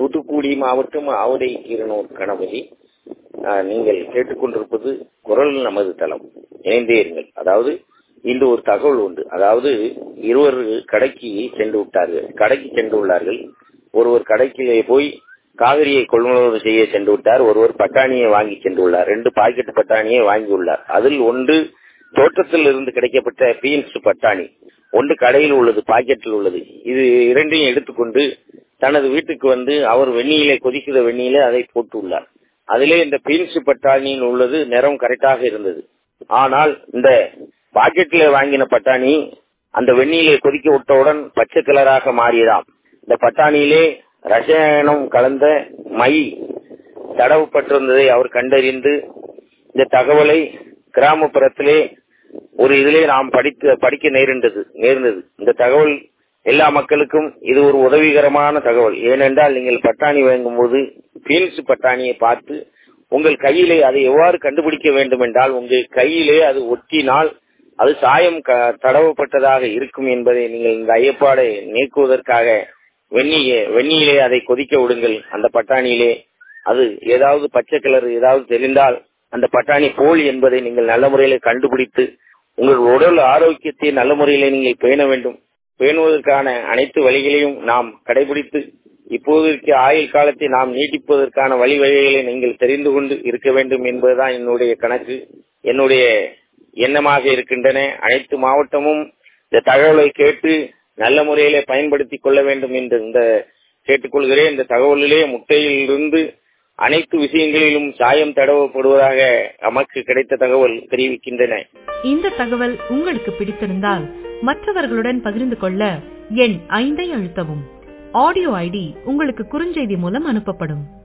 தூத்துக்குடி மாவட்டம் ஆவுடை கீரனூர் கணபதி ஆஹ், நீங்கள் கேட்டுக்கொண்டிருப்பது குரல் நமது தளம் இணைந்தே இருங்கள் அதாவது இன்று ஒரு தகவல் உண்டு அதாவது இருவர் கடைக்கு சென்று விட்டார்கள் கடைக்கு சென்று உள்ளார்கள் ஒருவர் கடைக்கு போய் காவிரியை கொள்முதல் செய்ய சென்று விட்டார் ஒருவர் பட்டாணியை வாங்கி சென்று உள்ளார் ரெண்டு பாக்கெட் பட்டாணியை வாங்கி உள்ளார் அதில் ஒன்று தோட்டத்தில் இருந்து கிடைக்கப்பட்ட பீன்ஸ் பட்டாணி ஒன்று கடையில் உள்ளது பாக்கெட்டில் உள்ளது இது இரண்டையும் எடுத்துக்கொண்டு தனது வீட்டுக்கு வந்து அவர் வெந்நீரை கொதிக்கிற வெந்நீரை அதை போட்டு உள்ளார் அதிலே இந்த பீன்ஸ் பட்டாணியில் உள்ளது நிறம் கரெக்டாக இருந்தது ஆனால் இந்த பாக்கெட்டில் வாங்கின பட்டாணி அந்த வெந்நீரை கொதிக்க விட்டவுடன் பச்சை கலராக மாறியதாம் இந்த பட்டாணியிலே ரசாயனம் கலந்த மை தடவப்பட்டிருந்ததை அவர் கண்டறிந்து இந்த தகவலை கிராமப்புறத்திலே ஒரு இதிலே நாம் படித்து படிக்க நேர்ந்தது நேர்ந்தது இந்த தகவல் எல்லா மக்களுக்கும் இது ஒரு உதவிகரமான தகவல் ஏனென்றால் நீங்கள் பட்டாணி வாங்கும்போது பீன்ஸ் பட்டாணியை பார்த்து உங்கள் கையிலே அதை எவ்வாறு கண்டுபிடிக்க வேண்டும் என்றால் உங்கள் கையிலே அது ஒட்டினால் அது சாயம் க- தடவப்பட்டதாக இருக்கும் என்பதை நீங்கள் இந்த ஐயப்பாடை நீக்குவதற்காக வெந்நீய வெந்நீரிலே அதை கொதிக்க விடுங்கள் அந்த பட்டாணியிலே அது ஏதாவது பச்சை கலர் ஏதாவது தெரிந்தால் அந்த பட்டாணி போலி என்பதை நீங்கள் நல்ல முறையிலே கண்டுபிடித்து உங்கள் உடல் ஆரோக்கியத்தை நல்ல முறையிலே நீங்கள் பேண வேண்டும் பேணுவதற்கான அனைத்து வழிகளையும் நாம் கடைபிடித்து இப்போதைக்கு ஆயுள் காலத்தை நாம் நீட்டிப்பதற்கான வழி வழிகளை நீங்கள் தெரிந்து கொண்டு இருக்க வேண்டும் என்பதுதான் என்னுடைய கணக்கு என்னுடைய எண்ணமாக இருக்கின்றன அனைத்து மாவட்டமும் இந்த தகவலை கேட்டு நல்ல முறையிலே பயன்படுத்திக் கொள்ள வேண்டும் என்று இந்த கேட்டுக்கொள்கிறேன் இந்த தகவலிலே முட்டையிலிருந்து அனைத்து விஷயங்களிலும் சாயம் தடவப்படுவதாக நமக்கு கிடைத்த தகவல் தெரிவிக்கின்றன இந்த தகவல் உங்களுக்கு பிடித்திருந்தால் மற்றவர்களுடன் பகிர்ந்து கொள்ள எண் ஐந்தை அழுத்தவும் ஆடியோ ஐடி உங்களுக்கு குறுஞ்செய்தி மூலம் அனுப்பப்படும்